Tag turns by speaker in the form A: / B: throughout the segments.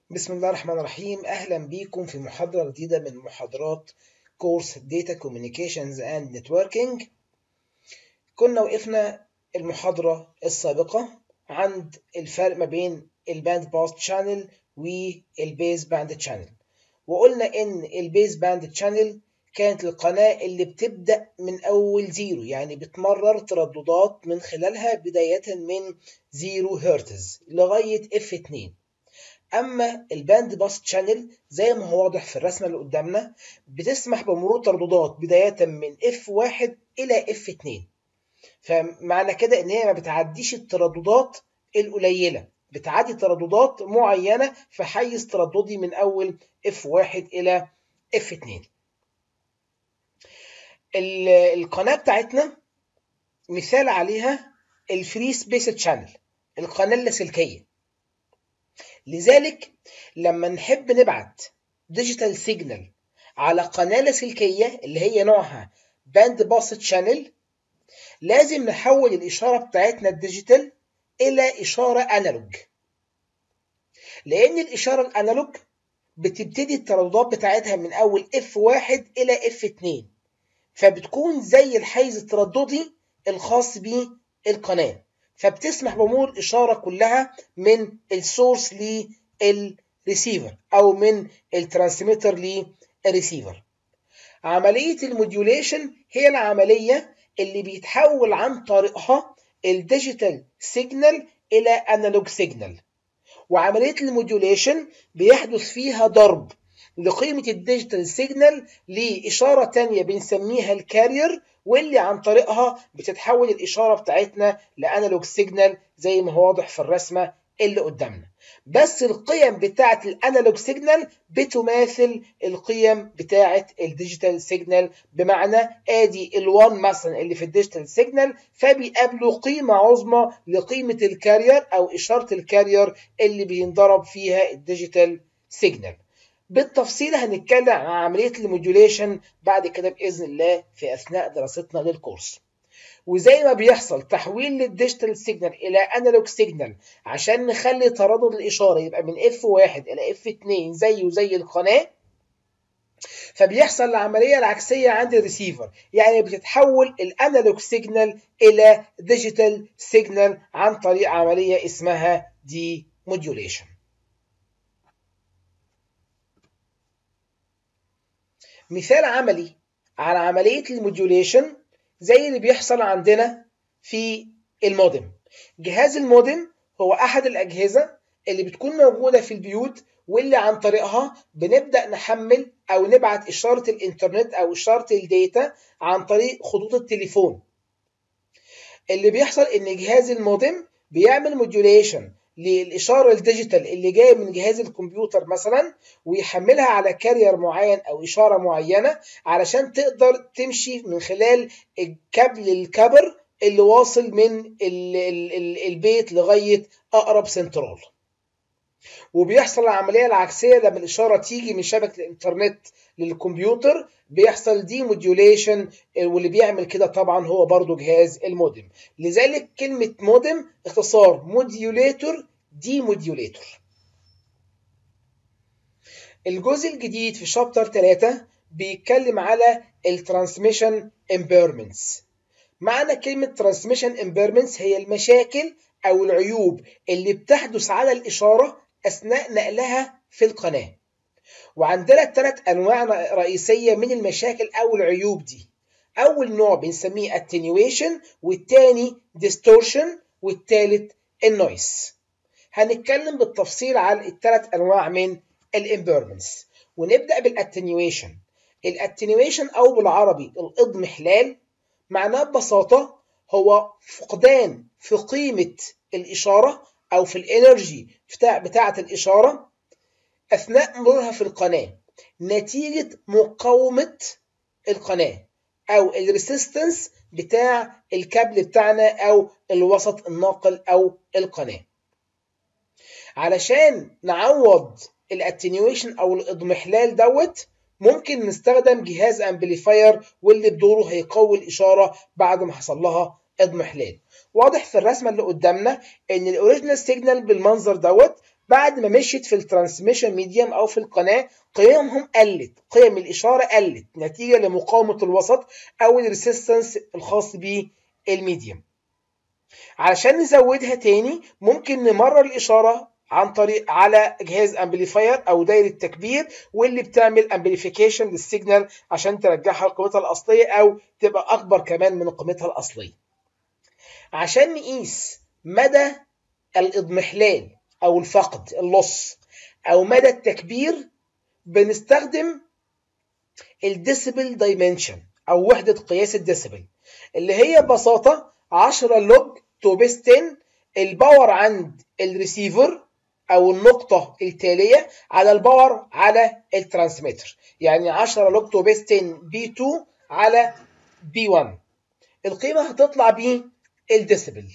A: بسم الله الرحمن الرحيم أهلا بيكم في محاضرة جديدة من محاضرات كورس Data Communications and Networking كنا وقفنا المحاضرة السابقة عند الفرق ما بين الباند باس شانل والبيز باند شانل وقلنا إن البيز باند شانل كانت القناة اللي بتبدأ من أول زيرو يعني بتمرر ترددات من خلالها بداية من زيرو هرتز لغاية اف 2 اما الباند باس شانل زي ما هو واضح في الرسمه اللي قدامنا بتسمح بمرور ترددات بدايه من اف 1 الى اف 2 فمعنى كده ان هي ما بتعديش الترددات القليله بتعدي ترددات معينه في حيز ترددي من اول اف 1 الى اف 2 القناه بتاعتنا مثال عليها الفري سبيس شانل القناه اللاسلكيه لذلك لما نحب نبعت ديجيتال سيجنال على قناة لاسلكية اللي هي نوعها باند باس شانل لازم نحول الإشارة بتاعتنا الديجيتال إلى إشارة أنالوج لأن الإشارة الأنالوج بتبتدي الترددات بتاعتها من أول F1 إلى F2 فبتكون زي الحيز الترددي الخاص بالقناة فبتسمح بمرور إشارة كلها من السورس للريسيفر أو من الترانسميتر للريسيفر عملية الموديوليشن هي العملية اللي بيتحول عن طريقها الديجيتال سيجنال إلى أنالوج سيجنال وعملية الموديوليشن بيحدث فيها ضرب لقيمة الديجيتال سيجنال لإشارة تانية بنسميها الكارير واللي عن طريقها بتتحول الإشارة بتاعتنا لأنالوج سيجنال زي ما هو واضح في الرسمة اللي قدامنا بس القيم بتاعة الأنالوج سيجنال بتماثل القيم بتاعة الديجيتال سيجنال بمعنى آدي ال1 مثلا اللي في الديجيتال سيجنال فبيقابلوا قيمة عظمى لقيمة الكارير أو إشارة الكارير اللي بينضرب فيها الديجيتال سيجنال بالتفصيل هنتكلم عن عملية الموديوليشن بعد كده بإذن الله في أثناء دراستنا للكورس وزي ما بيحصل تحويل للديجيتال سيجنال إلى أنالوج سيجنال عشان نخلي تردد الإشارة يبقى من F1 إلى F2 زيه زي القناة فبيحصل العملية العكسية عند الريسيفر يعني بتتحول الأنالوج سيجنال إلى ديجيتال سيجنال عن طريق عملية اسمها دي موديوليشن مثال عملي على عملية الموديوليشن زي اللي بيحصل عندنا في المودم جهاز المودم هو أحد الأجهزة اللي بتكون موجودة في البيوت واللي عن طريقها بنبدأ نحمل أو نبعت إشارة الإنترنت أو إشارة الداتا عن طريق خطوط التليفون اللي بيحصل إن جهاز المودم بيعمل موديوليشن للإشارة الديجيتال اللي جاية من جهاز الكمبيوتر مثلا ويحملها على كارير معين أو إشارة معينة علشان تقدر تمشي من خلال الكابل الكبر اللي واصل من ال ال ال البيت لغاية أقرب سنترال وبيحصل العملية العكسية لما الإشارة تيجي من شبكة الإنترنت للكمبيوتر بيحصل دي موديوليشن واللي بيعمل كده طبعا هو برضو جهاز المودم لذلك كلمة مودم اختصار موديوليتور دي موديوليتور الجزء الجديد في شابتر 3 بيتكلم على الترانسميشن امبيرمنتس معنى كلمة ترانسميشن امبيرمنتس هي المشاكل أو العيوب اللي بتحدث على الإشارة أثناء نقلها في القناة وعندنا ثلاث أنواع رئيسية من المشاكل أو العيوب دي أول نوع بنسميه attenuation والتاني distortion والتالت النويس هنتكلم بالتفصيل على الثلاث أنواع من الامبيرمنتس ونبدأ بالاتنيويشن الاتنيويشن أو بالعربي الإضمحلال معناه ببساطة هو فقدان في قيمة الإشارة أو في الإنرجي بتاع بتاعة الإشارة أثناء مرورها في القناة نتيجة مقاومة القناة أو الريسيستنس بتاع الكابل بتاعنا أو الوسط الناقل أو القناة علشان نعوض الاتنيويشن أو الإضمحلال دوت ممكن نستخدم جهاز امبليفاير واللي بدوره هيقوي الإشارة بعد ما حصل لها اضمحلال واضح في الرسمه اللي قدامنا ان الاوريجينال سيجنال بالمنظر دوت بعد ما مشيت في الترانسميشن ميديم او في القناه قيمهم قلت قيم الاشاره قلت نتيجه لمقاومه الوسط او الريسيستنس الخاص بالميديم علشان نزودها تاني ممكن نمرر الاشاره عن طريق على جهاز امبليفاير او دايره تكبير واللي بتعمل امبليفيكيشن للسيجنال عشان ترجعها لقيمتها الاصليه او تبقى اكبر كمان من قيمتها الاصليه عشان نقيس مدى الاضمحلال او الفقد اللص او مدى التكبير بنستخدم الديسيبل دايمنشن او وحده قياس الديسيبل اللي هي ببساطه 10 لوج تو بيس 10 الباور عند الريسيفر او النقطه التاليه على الباور على الترانسميتر يعني 10 لوج تو بيس 10 بي 2 على بي 1 القيمه هتطلع بالديسيبل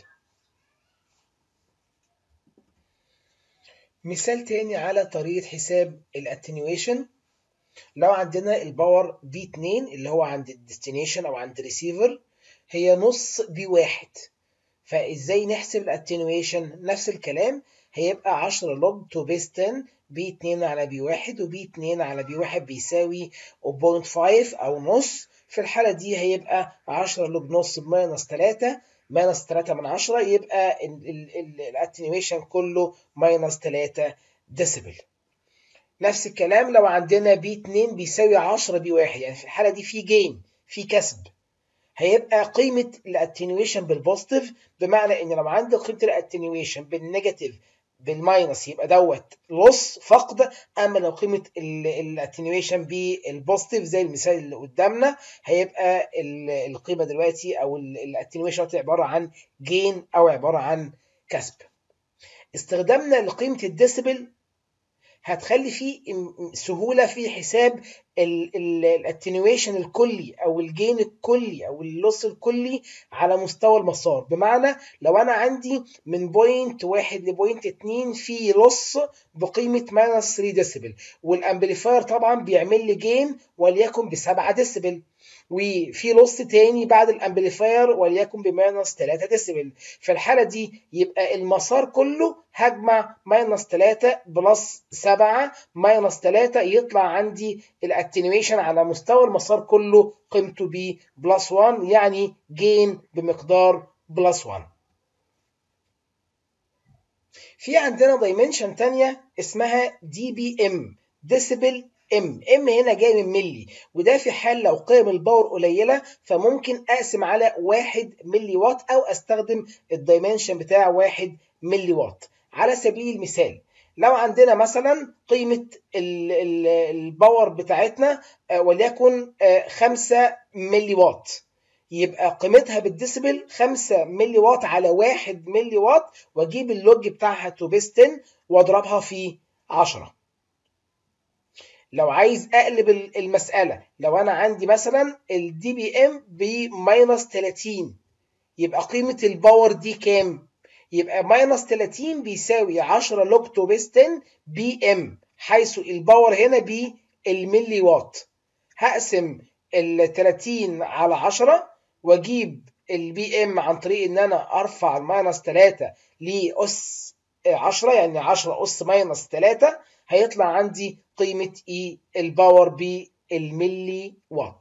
A: مثال تاني على طريقة حساب الاتنيويشن لو عندنا الباور بي 2 اللي هو عند الديستنيشن او عند الريسيفر هي نص بي واحد فازاي نحسب الاتنيويشن نفس الكلام هيبقى 10 لوج تو بيس 10 بي 2 على بي 1 وبي 2 على بي 1 بيساوي 0.5 او نص في الحالة دي هيبقى 10 لوج نص بماينس 3 ماينس 3 من 10 يبقى الاتنيويشن كله ماينس 3 ديسيبل نفس الكلام لو عندنا بي 2 بيساوي 10 بي 1 يعني في الحالة دي في جين في كسب هيبقى قيمة الاتنيويشن بالبوزيتيف بمعنى ان لو عندي قيمة الاتنيويشن بالنيجاتيف بالماينس يبقى دوت لص فقد اما لو قيمه الاتنيويشن بالبوزيتيف زي المثال اللي قدامنا هيبقى القيمه دلوقتي او الاتنيويشن عباره عن جين او عباره عن كسب استخدامنا لقيمه الديسيبل هتخلي فيه سهوله في حساب الاتنيويشن الكلي او الجين الكلي او اللص الكلي على مستوى المسار بمعنى لو انا عندي من بوينت واحد لبوينت اتنين في لص بقيمه ماينس 3 ديسيبل والامبليفاير طبعا بيعمل لي جين وليكن ب 7 ديسيبل وفي لص تاني بعد الامبليفاير وليكن بماينس 3 ديسيبل في الحاله دي يبقى المسار كله هجمع ماينس 3 بلس 7 ماينس 3 يطلع عندي الاتنيويشن على مستوى المسار كله قيمته ب بلس 1 يعني جين بمقدار بلس 1 في عندنا دايمنشن تانية اسمها دي بي ام ديسيبل ام ام هنا جاي من ملي وده في حال لو قيم الباور قليله فممكن اقسم على 1 ملي وات او استخدم الدايمنشن بتاع 1 ملي وات على سبيل المثال لو عندنا مثلا قيمة الباور بتاعتنا وليكن 5 ملي وات يبقى قيمتها بالديسيبل 5 ملي وات على 1 ملي وات واجيب اللوج بتاعها تو بيس 10 واضربها في 10 لو عايز اقلب المساله لو انا عندي مثلا الدي بي ام بماينس 30 يبقى قيمه الباور دي كام يبقى ماينس 30 بيساوي 10 لوج تو بيس 10 بي ام حيث الباور هنا بالملي وات هقسم ال 30 على 10 واجيب البي ام عن طريق ان انا ارفع الماينس 3 لاس 10 يعني 10 اس ماينس 3 هيطلع عندي قيمة اي الباور بالملي وات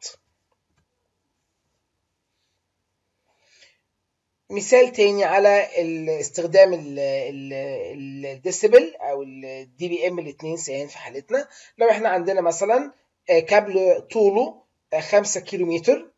A: مثال تاني على استخدام الديسيبل او الدي بي ام الاثنين سيان في حالتنا لو احنا عندنا مثلا كابل طوله 5 كيلومتر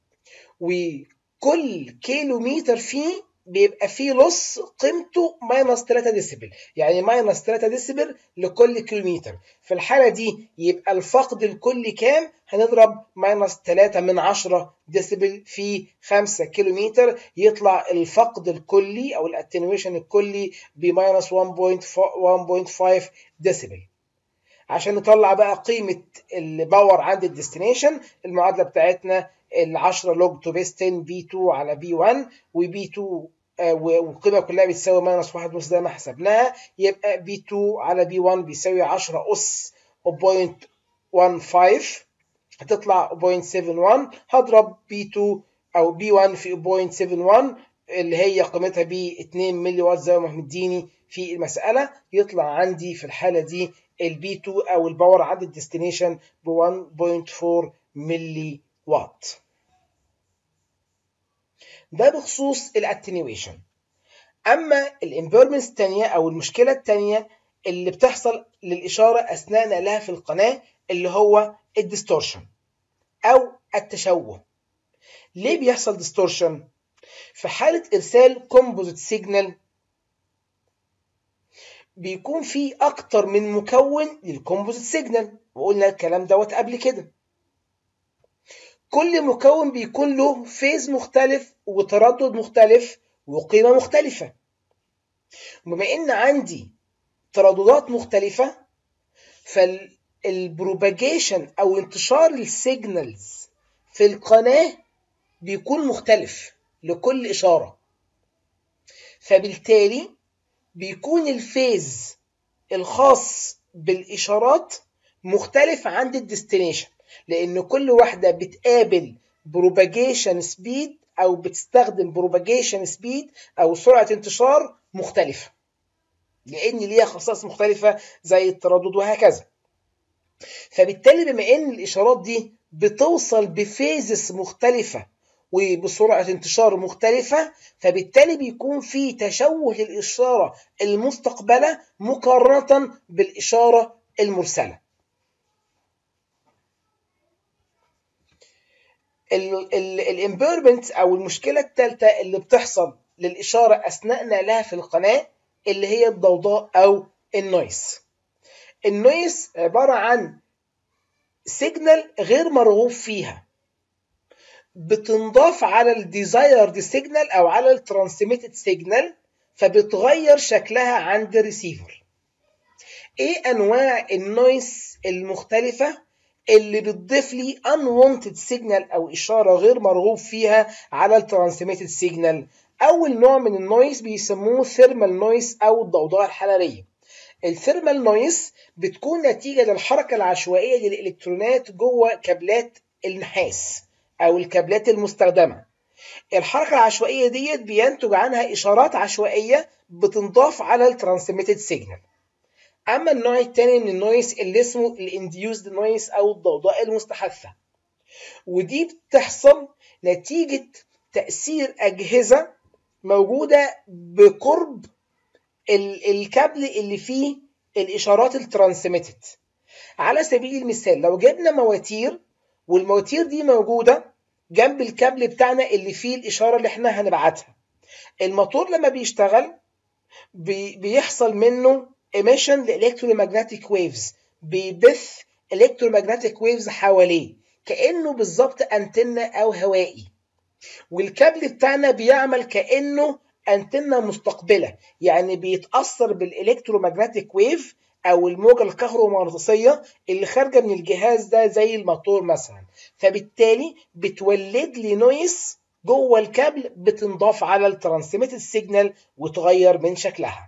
A: وكل كيلومتر فيه بيبقى فيه لص قيمته ماينس 3 ديسيبل يعني ماينس 3 ديسيبل لكل كيلومتر في الحالة دي يبقى الفقد الكلي كام هنضرب ماينس 3 من 10 ديسيبل في 5 كيلومتر يطلع الفقد الكلي او الاتنويشن الكلي بماينس 1.5 ديسيبل عشان نطلع بقى قيمة الباور عند الديستنيشن المعادلة بتاعتنا ال 10 لوج تو بيس 10 بي 2 على بي 1 وبي 2 والقيمه كلها بتساوي ماينس 1 ونص زي ما حسبناها يبقى بي 2 على بي 1 بيساوي 10 اس 0.15 هتطلع 0.71 هضرب بي 2 او بي 1 في 0.71 اللي هي قيمتها ب 2 ملي وات زي ما مديني في المسألة يطلع عندي في الحالة دي البي 2 أو الباور عند الديستنيشن ب 1.4 ملي وات ده بخصوص الاتنيويشن اما الامبيرمنس الثانيه او المشكله الثانيه اللي بتحصل للاشاره اثناء نقلها في القناه اللي هو الديستورشن او التشوه ليه بيحصل ديستورشن في حاله ارسال كومبوزيت سيجنال بيكون في اكتر من مكون للكومبوزيت سيجنال وقلنا الكلام دوت قبل كده كل مكون بيكون له فيز مختلف وتردد مختلف وقيمة مختلفة وبما ان عندي ترددات مختلفة فالبروباجيشن او انتشار السيجنالز في القناة بيكون مختلف لكل إشارة فبالتالي بيكون الفيز الخاص بالإشارات مختلف عند الديستنيشن لأن كل واحدة بتقابل بروباجيشن سبيد أو بتستخدم بروباجيشن سبيد أو سرعة انتشار مختلفة لأن ليها خصائص مختلفة زي التردد وهكذا فبالتالي بما ان الاشارات دي بتوصل بفيزس مختلفه وبسرعه انتشار مختلفه فبالتالي بيكون في تشوه للاشاره المستقبله مقارنه بالاشاره المرسله الامبيرمنت او المشكله الثالثه اللي بتحصل للاشاره اثناء نقلها في القناه اللي هي الضوضاء او النويز النويز عبارة عن سيجنال غير مرغوب فيها بتنضاف على الديزايرد سيجنال او على الترانسميتد سيجنال فبتغير شكلها عند الريسيفر ايه انواع النويز المختلفة اللي بتضيف لي unwanted سيجنال او اشارة غير مرغوب فيها على الترانسميتد سيجنال اول نوع من النويز بيسموه ثيرمال نويز او الضوضاء الحرارية الثيرمال نويز بتكون نتيجة للحركة العشوائية للإلكترونات جوه كابلات النحاس أو الكابلات المستخدمة. الحركة العشوائية ديت بينتج عنها إشارات عشوائية بتنضاف على الترانسميتد سيجنال. أما النوع الثاني من النويز اللي اسمه الانديوزد نويز أو الضوضاء المستحثة. ودي بتحصل نتيجة تأثير أجهزة موجودة بقرب الكابل اللي فيه الاشارات الترانسميتد على سبيل المثال لو جبنا مواتير والمواتير دي موجوده جنب الكابل بتاعنا اللي فيه الاشاره اللي احنا هنبعتها الموتور لما بيشتغل بي بيحصل منه emission لالكترومagnetic ويفز بيبث الكترومagnetic ويفز حواليه كانه بالظبط انتنه او هوائي والكابل بتاعنا بيعمل كانه انتنه مستقبله يعني بيتاثر بالالكترومagnetic ويف او الموجه الكهرومغناطيسيه اللي خارجه من الجهاز ده زي الموتور مثلا فبالتالي بتولد لي نويز جوه الكابل بتنضاف على الترانسميتد سيجنال وتغير من شكلها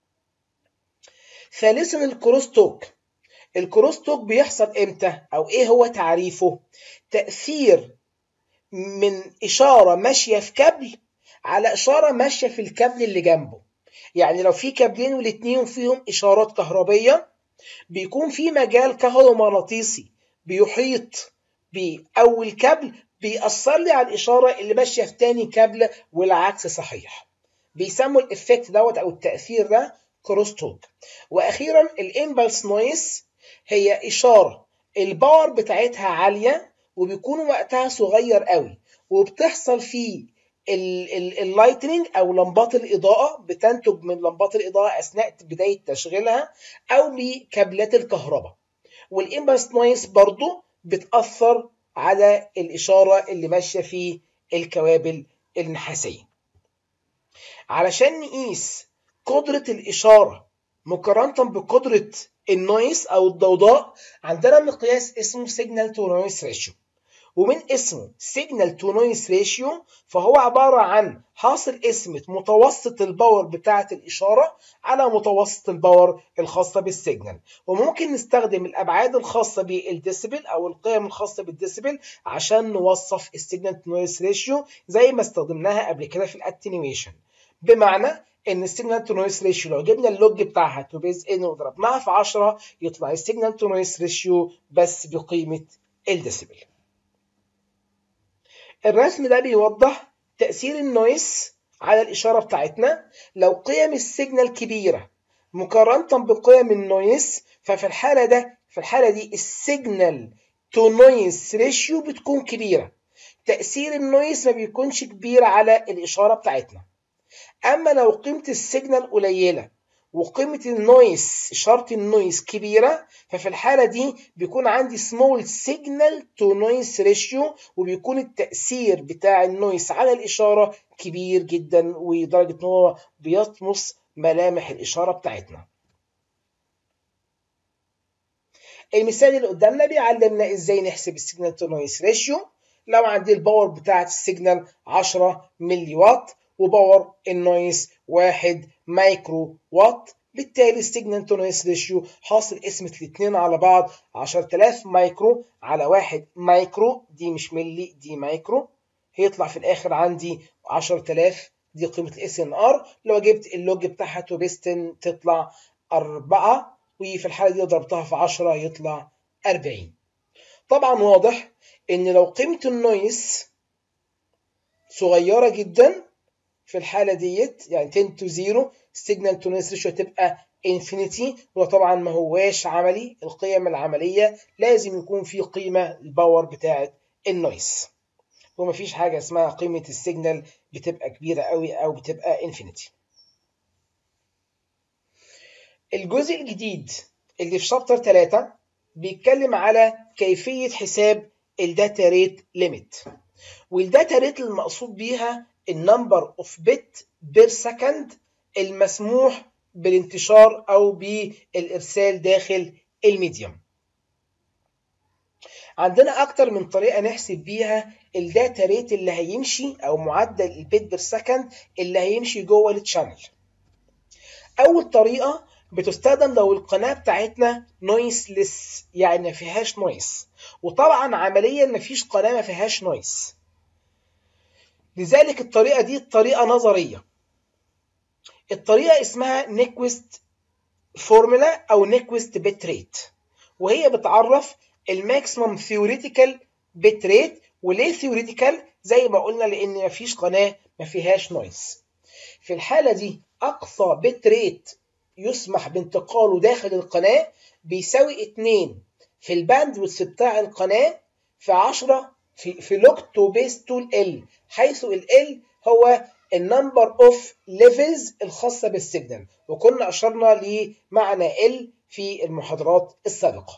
A: ثالثا الكروستوك الكروستوك بيحصل امتى او ايه هو تعريفه تاثير من اشاره ماشيه في كابل على إشارة ماشية في الكابل اللي جنبه يعني لو في كابلين والاتنين فيهم إشارات كهربية بيكون في مجال كهرومغناطيسي بيحيط بأول كابل بيأثر لي على الإشارة اللي ماشية في تاني كابل والعكس صحيح بيسموا الإفكت دوت أو التأثير ده كروستوك وأخيرا الإمبلس نويز هي إشارة الباور بتاعتها عالية وبيكون وقتها صغير قوي وبتحصل فيه اللايتنينج او لمبات الاضاءه بتنتج من لمبات الاضاءه اثناء بدايه تشغيلها او بكابلات الكهرباء والامبلس نويز برضو بتاثر على الاشاره اللي ماشيه في الكوابل النحاسيه علشان نقيس قدره الاشاره مقارنه بقدره النويز او الضوضاء عندنا مقياس اسمه سيجنال تو نويز ريشيو ومن اسمه سيجنال تو نويز ريشيو فهو عبارة عن حاصل قسمة متوسط الباور بتاعة الإشارة على متوسط الباور الخاصة بالسيجنال وممكن نستخدم الأبعاد الخاصة بالديسيبل أو القيم الخاصة بالديسيبل عشان نوصف السيجنال تو نويز ريشيو زي ما استخدمناها قبل كده في الاتنيويشن بمعنى ان السيجنال تو نويز ريشيو لو جبنا اللوج بتاعها تو بيز ان وضربناها في 10 يطلع السيجنال تو نويز ريشيو بس بقيمه الديسيبل. الرسم ده بيوضح تاثير النويز على الاشاره بتاعتنا لو قيم السيجنال كبيره مقارنه بقيم النويز ففي الحاله ده في الحاله دي السيجنال تو نويز ريشيو بتكون كبيره. تاثير النويز ما بيكونش كبير على الاشاره بتاعتنا. اما لو قيمه السيجنال قليله وقيمه النويز اشاره النويز كبيره ففي الحاله دي بيكون عندي سمول سيجنال تو نويز ريشيو وبيكون التاثير بتاع النويز على الاشاره كبير جدا ولدرجه ان هو بيطمس ملامح الاشاره بتاعتنا المثال اللي قدامنا بيعلمنا ازاي نحسب السيجنال تو نويز ريشيو لو عندي الباور بتاعت السيجنال 10 ملي وات وباور النويز 1 مايكرو وات بالتالي السيجنال تو نويز ريشيو حاصل قسمة الاثنين على بعض 10000 مايكرو على 1 مايكرو دي مش ملي دي مايكرو هيطلع في الاخر عندي 10000 دي قيمة الاس ان ار لو جبت اللوج بتاعها تو بيستن تطلع 4 وفي الحالة دي ضربتها في 10 يطلع 40 طبعا واضح ان لو قيمة النويز صغيرة جدا في الحالة ديت يعني 10 تو 0 السيجنال تو نويز ريشيو هتبقى انفينيتي وده طبعا ما هواش عملي القيم العملية لازم يكون في قيمة الباور بتاعة النويز ومفيش حاجة اسمها قيمة السيجنال بتبقى كبيرة قوي أو بتبقى انفينيتي الجزء الجديد اللي في شابتر 3 بيتكلم على كيفية حساب الداتا ريت ليميت والداتا ريت المقصود بيها النمبر اوف بت بير سكند المسموح بالانتشار او بالارسال داخل الميديوم عندنا اكتر من طريقه نحسب بيها الداتا ريت اللي هيمشي او معدل البيت بير سكند اللي هيمشي جوه التشانل اول طريقه بتستخدم لو القناه بتاعتنا نويسلس يعني ما فيهاش نويس وطبعا عمليا ما فيش قناه ما فيهاش نويس لذلك الطريقة دي طريقة نظرية الطريقة اسمها نيكويست فورمولا أو نيكويست بيت ريت وهي بتعرف الماكسيمم ثيوريتيكال بيت ريت وليه ثيوريتيكال زي ما قلنا لأن مفيش قناة ما فيهاش نويز في الحالة دي أقصى بيت ريت يسمح بانتقاله داخل القناة بيساوي 2 في الباندويث بتاع القناة في 10 في في لوج تو بيس تو ال حيث ال هو النمبر اوف ليفلز الخاصه بالسيجنال وكنا اشرنا لمعنى ال في المحاضرات السابقه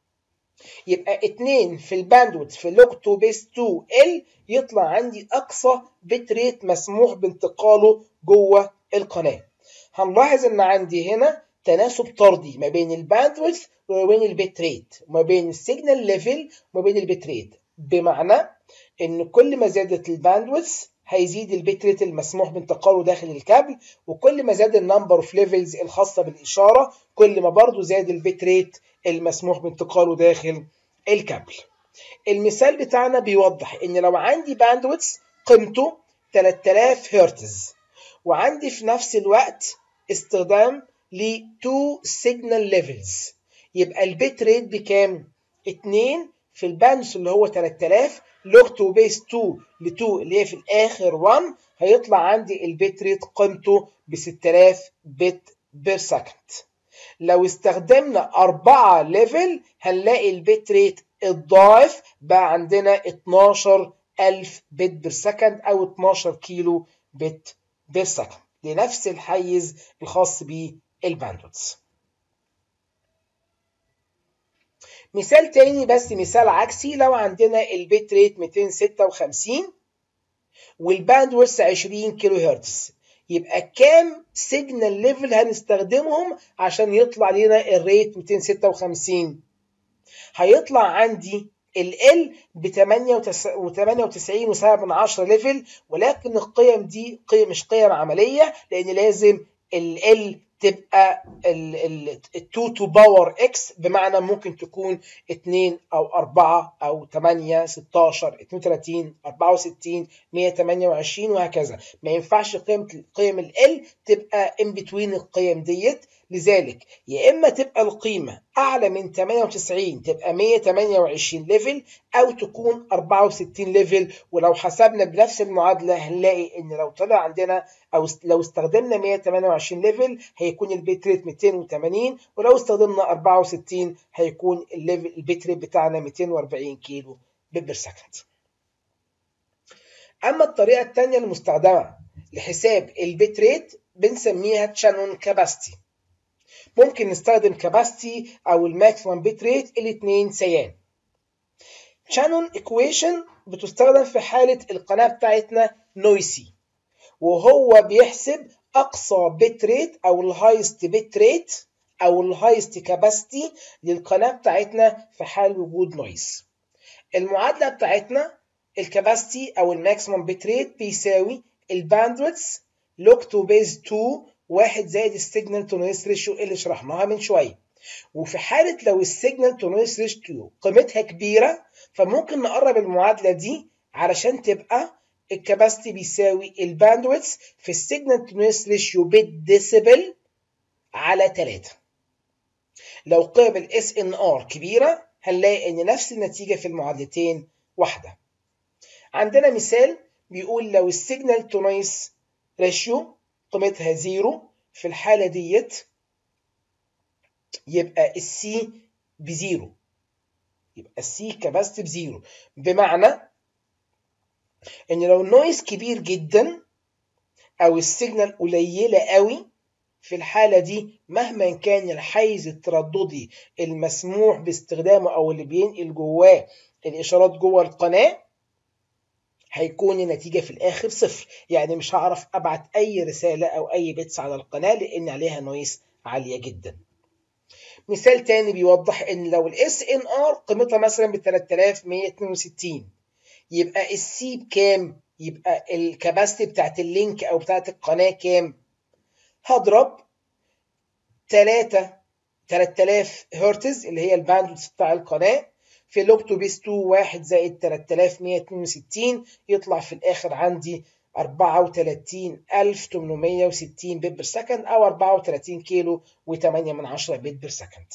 A: يبقى 2 في الباندويث في لوج تو بيس 2 ال يطلع عندي اقصى بت ريت مسموح بانتقاله جوه القناه هنلاحظ ان عندي هنا تناسب طردي ما بين الباندويث وما بين البت ريت وما بين السيجنال ليفل وما بين البت ريت بمعنى ان كل ما زادت الباندويث هيزيد البيت ريت المسموح بانتقاله داخل الكابل وكل ما زاد النمبر اوف ليفلز الخاصه بالاشاره كل ما برضه زاد البيت ريت المسموح بانتقاله داخل الكابل المثال بتاعنا بيوضح ان لو عندي باندويث قيمته 3000 هرتز وعندي في نفس الوقت استخدام ل 2 سيجنال ليفلز يبقى البيت ريت بكام 2 في الباندويث اللي هو 3000 لوج تو بيس 2 ل 2 اللي هي في الاخر 1 هيطلع عندي البيت ريت قيمته ب 6000 بت بير سكند لو استخدمنا 4 ليفل هنلاقي البيت ريت الضعف بقى عندنا 12000 بت بير سكند او 12 كيلو بت بير سكند لنفس الحيز الخاص بالباندويث مثال تاني بس مثال عكسي لو عندنا البيت ريت 256 والباندويث 20 كيلو هرتز يبقى كام سيجنال ليفل هنستخدمهم عشان يطلع لنا الريت 256 هيطلع عندي ال L ب 98 و7 من 10 ليفل ولكن القيم دي قيم مش قيم عمليه لان لازم ال L تبقى ال 2 تو باور اكس بمعنى ممكن تكون 2 او 4 او 8 16 32 64 128 وهكذا ما ينفعش قيمه قيم ال L تبقى ان بتوين القيم ديت لذلك يا اما تبقى القيمه اعلى من 98 تبقى 128 ليفل او تكون 64 ليفل ولو حسبنا بنفس المعادله هنلاقي ان لو طلع عندنا او لو استخدمنا 128 ليفل هيكون البيت ريت 280 ولو استخدمنا 64 هيكون الليفل البيت ريت بتاعنا 240 كيلو بير سكند اما الطريقه الثانيه المستخدمه لحساب البيت ريت بنسميها تشانون كاباستي ممكن نستخدم كاباستي او الماكسيمم بيت ريت الاثنين سيان شانون ايكويشن بتستخدم في حاله القناه بتاعتنا نويسي وهو بيحسب اقصى بيت ريت او الهايست بيت ريت او الهايست كاباستي للقناه بتاعتنا في حال وجود نويز المعادله بتاعتنا الكاباستي او الماكسيمم بيت ريت بيساوي الباندويث لوج تو بيز 2 واحد زائد السيجنال تو نويز ريشيو اللي شرحناها من شويه وفي حاله لو السيجنال تو نويز ريشيو قيمتها كبيره فممكن نقرب المعادله دي علشان تبقى الكاباسيتي بيساوي الباندويث في السيجنال تو نويز ريشيو بالديسيبل على 3 لو قيم الاس ان ار كبيره هنلاقي ان نفس النتيجه في المعادلتين واحده عندنا مثال بيقول لو السيجنال تو نويز ريشيو قيمتها زيرو في الحالة ديت يبقى السي بزيرو يبقى السي كاباستي بزيرو بمعنى ان لو النويز كبير جدا او السيجنال قليلة قوي في الحالة دي مهما كان الحيز الترددي المسموح باستخدامه او اللي بينقل جواه الاشارات جوه القناه هيكون النتيجة في الآخر صفر يعني مش هعرف أبعت أي رسالة أو أي بيتس على القناة لأن عليها نويز عالية جدا مثال تاني بيوضح إن لو الاس ان ار قيمتها مثلا ب 3162 يبقى السي بكام؟ يبقى الكباستي بتاعت اللينك أو بتاعت القناة كام؟ هضرب 3 3000 هرتز اللي هي الباندويث بتاع القناة في لوج تو بيس 2 1 زائد 3162 يطلع في الآخر عندي 34860 بيت بير سكند أو 34 كيلو و8 من 10 بيت بير سكند.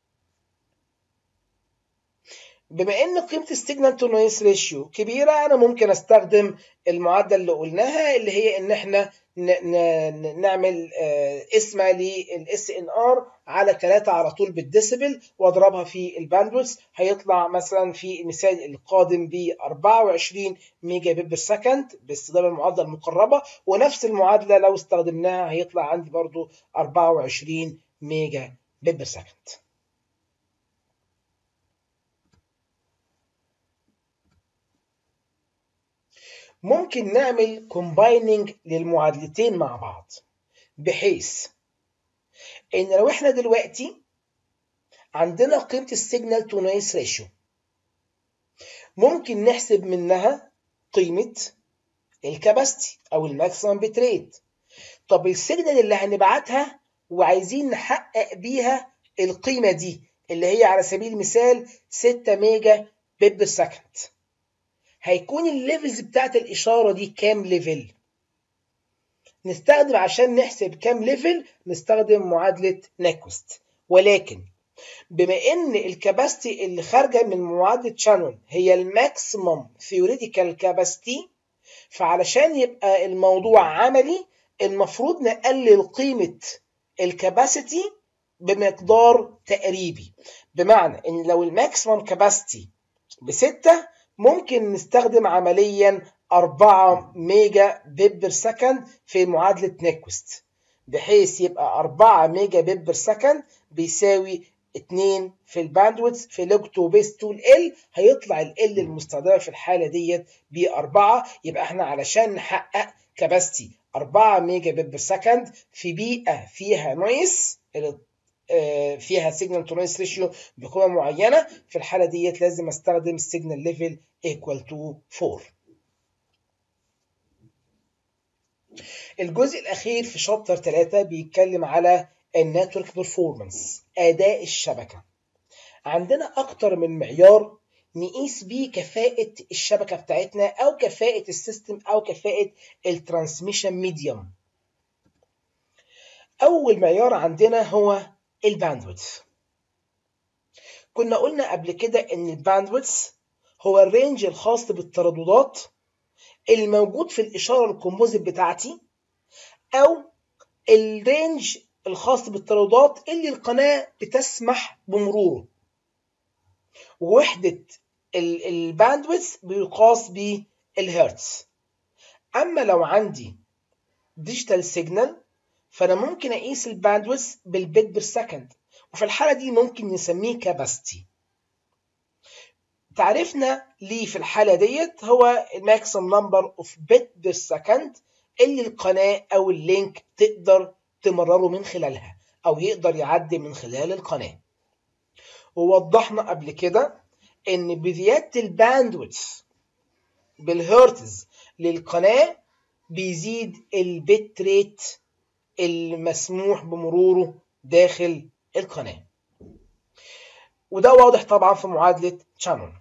A: بما ان قيمه السيجنال تو نويز ريشيو كبيره انا ممكن استخدم المعادله اللي قلناها اللي هي ان احنا نعمل اسمها للاس ان ار على 3 على طول بالديسيبل واضربها في الباندويث هيطلع مثلا في المثال القادم ب 24 ميجا بيت بير سكند باستخدام المعادله المقربه ونفس المعادله لو استخدمناها هيطلع عندي برضو 24 ميجا بيت بير سكند ممكن نعمل كومبايننج للمعادلتين مع بعض بحيث ان لو احنا دلوقتي عندنا قيمة السيجنال تو نويز ريشيو ممكن نحسب منها قيمة الكاباستي او الماكسيمم بيت ريت طب السيجنال اللي هنبعتها وعايزين نحقق بيها القيمة دي اللي هي على سبيل المثال 6 ميجا بيت بير سكند هيكون الليفلز بتاعت الإشارة دي كام ليفل؟ نستخدم عشان نحسب كام ليفل نستخدم معادلة نيكوست ولكن بما ان الكاباستي اللي خارجة من معادلة شانون هي الماكسيموم ثيوريتيكال كاباستي فعلشان يبقى الموضوع عملي المفروض نقلل قيمة الكاباسيتي بمقدار تقريبي بمعنى ان لو الماكسيموم كاباسيتي بستة ممكن نستخدم عمليا 4 ميجا بيت بير سكند في معادلة نيكوست بحيث يبقى 4 ميجا بيت بير سكند بيساوي 2 في الباندويث في لوج تو بيس 2 ال هيطلع ال ال المستخدمه في الحاله ديت ب 4 يبقى احنا علشان نحقق كباستي 4 ميجا بيت بير سكند في بيئه فيها نويز فيها سيجنال تو نويز ريشيو بقيمه معينه في الحاله ديت لازم استخدم السيجنال ليفل ايكوال تو 4 الجزء الاخير في شابتر 3 بيتكلم على النتورك بيرفورمانس اداء الشبكه عندنا اكتر من معيار نقيس بيه كفاءة الشبكة بتاعتنا أو كفاءة السيستم أو كفاءة الترانسميشن ميديوم أول معيار عندنا هو الباندويث كنا قلنا قبل كده إن الباندويث هو الرينج الخاص بالترددات الموجود في الإشارة الكومبوزيت بتاعتي أو الرينج الخاص بالترددات اللي القناة بتسمح بمروره ووحدة الباندويث بيقاس بالهرتز أما لو عندي ديجيتال سيجنال فأنا ممكن أقيس الباندويث بالبيت بير سكند وفي الحالة دي ممكن نسميه كاباسيتي تعريفنا ليه في الحالة ديت هو الماكسيم نمبر اوف بت بير سكند اللي القناة أو اللينك تقدر تمرره من خلالها أو يقدر يعدي من خلال القناة ووضحنا قبل كده ان بزياده الباندويث بالهرتز للقناه بيزيد البت ريت المسموح بمروره داخل القناه وده واضح طبعا في معادله شانون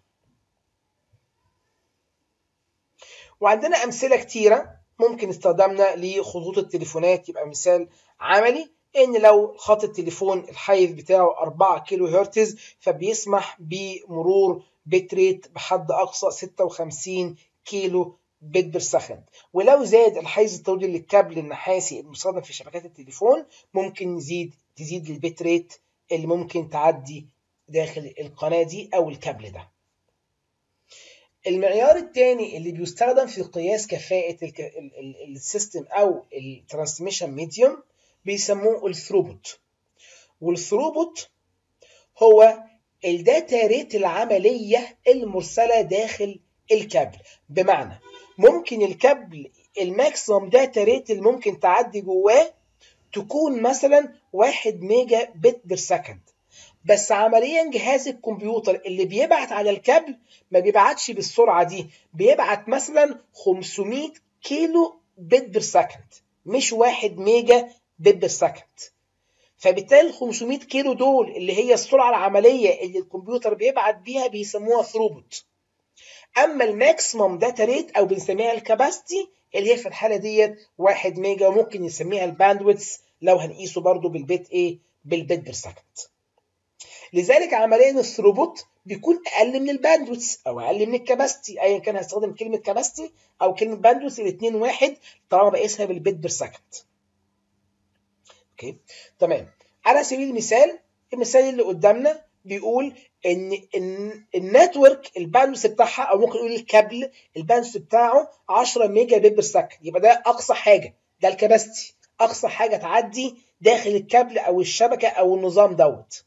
A: وعندنا امثله كتيره ممكن استخدامنا لخطوط التليفونات يبقى مثال عملي ان لو خط التليفون الحيز بتاعه 4 كيلو هرتز فبيسمح بمرور بت ريت بحد اقصى 56 كيلو بت بير سكند ولو زاد الحيز الطولي للكابل النحاسي المستخدم في شبكات التليفون ممكن يزيد تزيد البت ريت اللي ممكن تعدي داخل القناه دي او الكابل ده المعيار الثاني اللي بيستخدم في قياس كفاءة السيستم أو الترانسميشن ميديوم بيسموه الثروبوت والثروبوت هو الداتا ريت العملية المرسلة داخل الكابل بمعنى ممكن الكابل الماكسيموم داتا ريت اللي ممكن تعدي جواه تكون مثلا 1 ميجا بت بير سكند بس عمليا جهاز الكمبيوتر اللي بيبعت على الكابل ما بيبعتش بالسرعة دي بيبعت مثلا 500 كيلو بت بير سكند مش 1 ميجا بت بير سكند فبالتالي ال 500 كيلو دول اللي هي السرعة العملية اللي الكمبيوتر بيبعت بيها بيسموها ثروبوت اما الماكسيموم داتا ريت او بنسميها الكاباسيتي اللي هي في الحالة ديت 1 ميجا وممكن نسميها الباندويث لو هنقيسه برضو بالبيت ايه بالبيت بير سكند لذلك عمليا الثروبوت بيكون اقل من الباندويث او اقل من الكباستي ايا كان هستخدم كلمه كباستي او كلمه باندويث الاثنين واحد طالما بقيسها بالبيت بير سكند اوكي تمام على سبيل المثال المثال اللي قدامنا بيقول ان ان النتورك الباندويث بتاعها او ممكن نقول الكابل الباندويث بتاعه 10 ميجا بت بير سكند يبقى ده اقصى حاجه ده الكباستي اقصى حاجه تعدي داخل الكابل او الشبكه او النظام دوت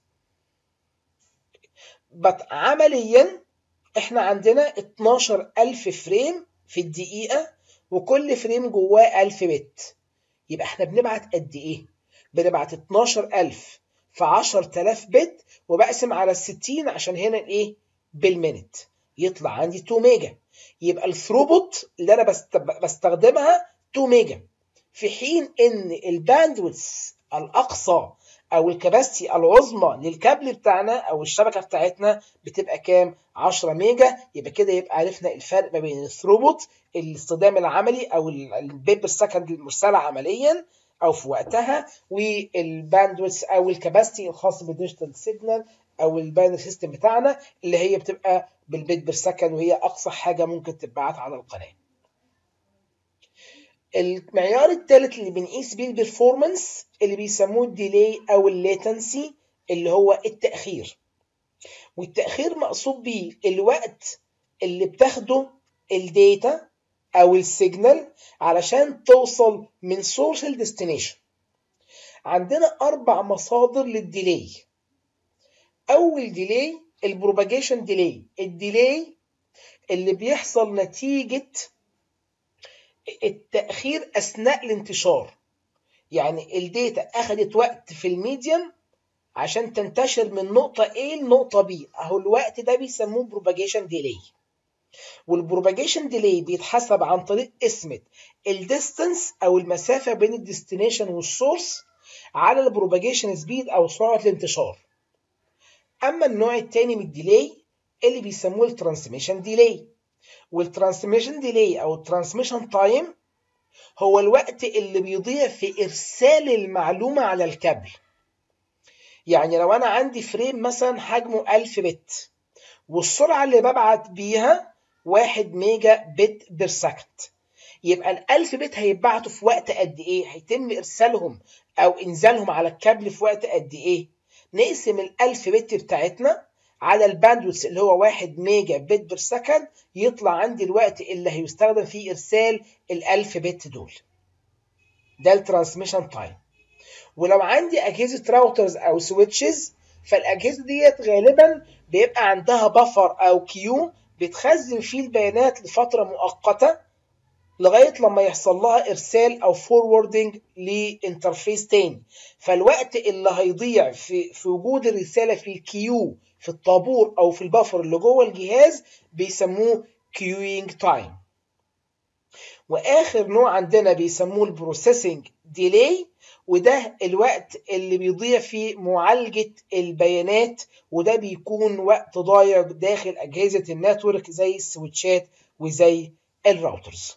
A: بس عمليا احنا عندنا 12000 فريم في الدقيقة وكل فريم جواه 1000 بت يبقى احنا بنبعت قد ايه؟ بنبعت 12000 في 10000 بت وبقسم على ال 60 عشان هنا ايه؟ بالمينت يطلع عندي 2 ميجا يبقى الثروبوت اللي انا بستخدمها 2 ميجا في حين ان الباندويث الاقصى او الكباستي العظمى للكابل بتاعنا او الشبكه بتاعتنا بتبقى كام 10 ميجا يبقى كده يبقى عرفنا الفرق ما بين الثروبوت الاستخدام العملي او البيبر سكند المرسله عمليا او في وقتها والباندويث او الكباستي الخاص بالديجيتال سيجنال او الباينري سيستم بتاعنا اللي هي بتبقى بالبيت بير سكند وهي اقصى حاجه ممكن تتبعت على القناه المعيار الثالث اللي بنقيس بيه البرفورمانس اللي بيسموه الديلي او الليتنسي اللي هو التاخير والتاخير مقصود بيه الوقت اللي بتاخده الداتا او السيجنال علشان توصل من سورس لديستنيشن عندنا اربع مصادر للديلي اول ديلي البروباجيشن ديلي الديلي اللي بيحصل نتيجه التأخير أثناء الانتشار يعني الداتا أخدت وقت في الميديم عشان تنتشر من نقطة A لنقطة B أهو الوقت ده بيسموه propagation delay والبروباجيشن ديلي بيتحسب عن طريق قسمة الديستنس أو المسافة بين الديستنيشن والسورس على البروباجيشن سبيد أو سرعة الانتشار أما النوع التاني من الديلي اللي بيسموه الترانسميشن ديلي والترانسميشن ديلي أو الترانسميشن تايم هو الوقت اللي بيضيع في إرسال المعلومة على الكابل يعني لو أنا عندي فريم مثلا حجمه 1000 بت والسرعة اللي ببعت بيها 1 ميجا بت بير سكند يبقى ال 1000 بت هيتبعتوا في وقت قد إيه؟ هيتم إرسالهم أو إنزالهم على الكابل في وقت قد إيه؟ نقسم ال 1000 بت بتاعتنا على الباندويث اللي هو 1 ميجا بت بير سكند يطلع عندي الوقت اللي هيستخدم فيه إرسال ال 1000 بت دول. ده الترانسميشن تايم. ولو عندي أجهزة راوترز أو سويتشز فالأجهزة ديت غالبا بيبقى عندها بفر أو كيو بتخزن فيه البيانات لفترة مؤقتة لغاية لما يحصل لها إرسال أو فوروردنج لإنترفيس تاني فالوقت اللي هيضيع في, في وجود الرسالة في الكيو في الطابور أو في البفر اللي جوه الجهاز بيسموه كيوينج تايم وآخر نوع عندنا بيسموه البروسيسنج ديلي وده الوقت اللي بيضيع في معالجة البيانات وده بيكون وقت ضايع داخل أجهزة النتورك زي السويتشات وزي الراوترز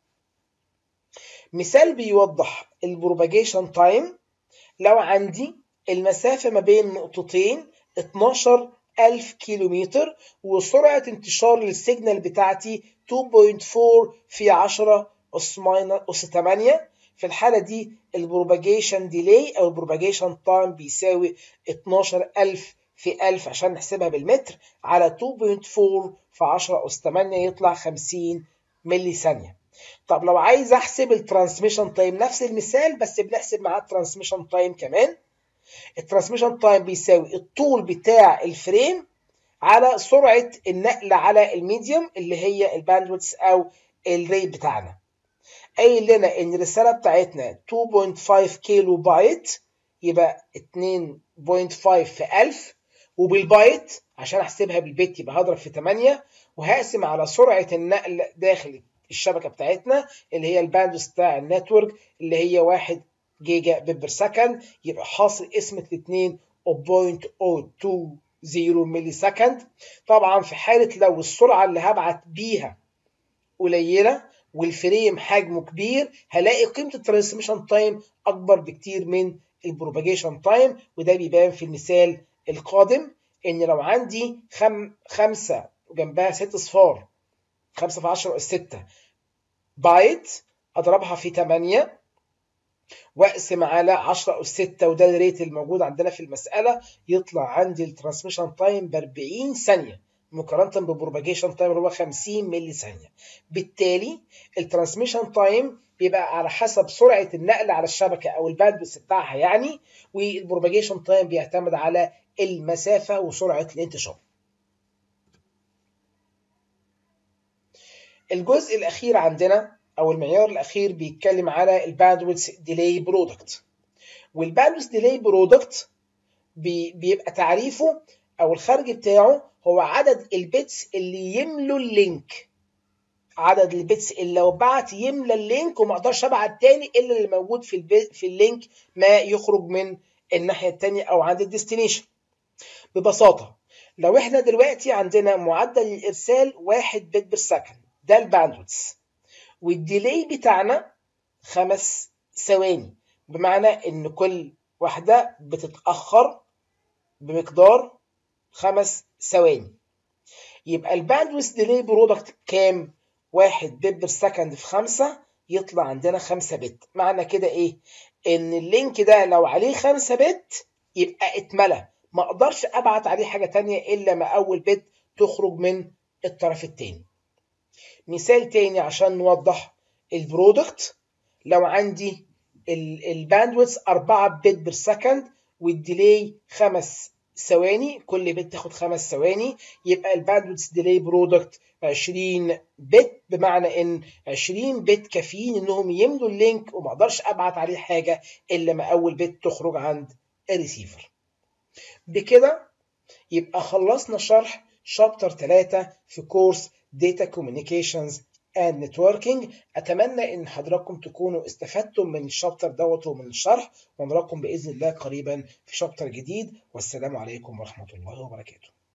A: مثال بيوضح البروباجيشن تايم لو عندي المسافة ما بين نقطتين 12 ألف كيلومتر وسرعة انتشار السيجنال بتاعتي 2.4 في 10 أس أس 8 في الحالة دي البروباجيشن ديلي أو البروباجيشن تايم بيساوي 12000 في 1000 عشان نحسبها بالمتر على 2.4 في 10 أس 8 يطلع 50 ملي ثانية. طب لو عايز أحسب الترانسميشن تايم نفس المثال بس بنحسب معاه الترانسميشن تايم كمان. الترانسميشن تايم بيساوي الطول بتاع الفريم على سرعة النقل على الميديوم اللي هي الباندويث أو الريت بتاعنا. قايل لنا ان الرساله بتاعتنا 2.5 كيلو بايت يبقى 2.5 في 1000 وبالبايت عشان احسبها بالبت يبقى هضرب في 8 وهقسم على سرعه النقل داخل الشبكه بتاعتنا اللي هي الباندوث بتاع النتورك اللي هي 1 جيجا بت بير سكند يبقى حاصل قسمه الاثنين 0.020 ملي سكند طبعا في حاله لو السرعه اللي هبعت بيها قليله والفريم حجمه كبير هلاقي قيمه الترانسميشن تايم اكبر بكتير من البروباجيشن تايم وده بيبان في المثال القادم ان لو عندي خم خمسة وجنبها ست صفار خمسة في عشرة أس ستة بايت أضربها في تمانية واقسم على 10 أس 6 وده الريت الموجود عندنا في المسألة يطلع عندي الترانسميشن تايم ب 40 ثانية مقارنة ببروباجيشن تايم اللي هو 50 ملي ثانية بالتالي الترانسميشن تايم بيبقى على حسب سرعة النقل على الشبكة أو الباندويث بتاعها يعني والبروباجيشن تايم بيعتمد على المسافة وسرعة الانتشار الجزء الأخير عندنا أو المعيار الأخير بيتكلم على الباندويث ديلي برودكت والباندويث ديلي برودكت بيبقى تعريفه أو الخارج بتاعه هو عدد البيتس اللي يملوا اللينك عدد البيتس اللي لو بعت يملى اللينك وما اقدرش ابعت تاني الا اللي موجود في البي... في اللينك ما يخرج من الناحيه التانيه او عند الديستنيشن ببساطه لو احنا دلوقتي عندنا معدل الارسال 1 بت بير سكند ده الباندويث والديلي بتاعنا خمس ثواني بمعنى ان كل واحده بتتاخر بمقدار خمس ثواني يبقى الباندويث ديلي برودكت كام؟ واحد بت بير سكند في خمسة يطلع عندنا خمسة بت معنى كده ايه؟ ان اللينك ده لو عليه خمسة بت يبقى اتملى ما اقدرش ابعت عليه حاجة تانية الا ما اول بت تخرج من الطرف التاني مثال تاني عشان نوضح البرودكت لو عندي الباندويث 4 بت بير سكند والديلي خمس ثواني كل بت تاخد خمس ثواني يبقى الباندويث ديلي برودكت 20 بت بمعنى ان 20 بت كافيين انهم يملوا اللينك وما اقدرش ابعت عليه حاجه الا ما اول بت تخرج عند الريسيفر بكده يبقى خلصنا شرح شابتر 3 في كورس Data Communications and Networking أتمنى إن حضراتكم تكونوا استفدتم من الشابتر دوت ومن الشرح ونراكم بإذن الله قريبا في شابتر جديد والسلام عليكم ورحمة الله وبركاته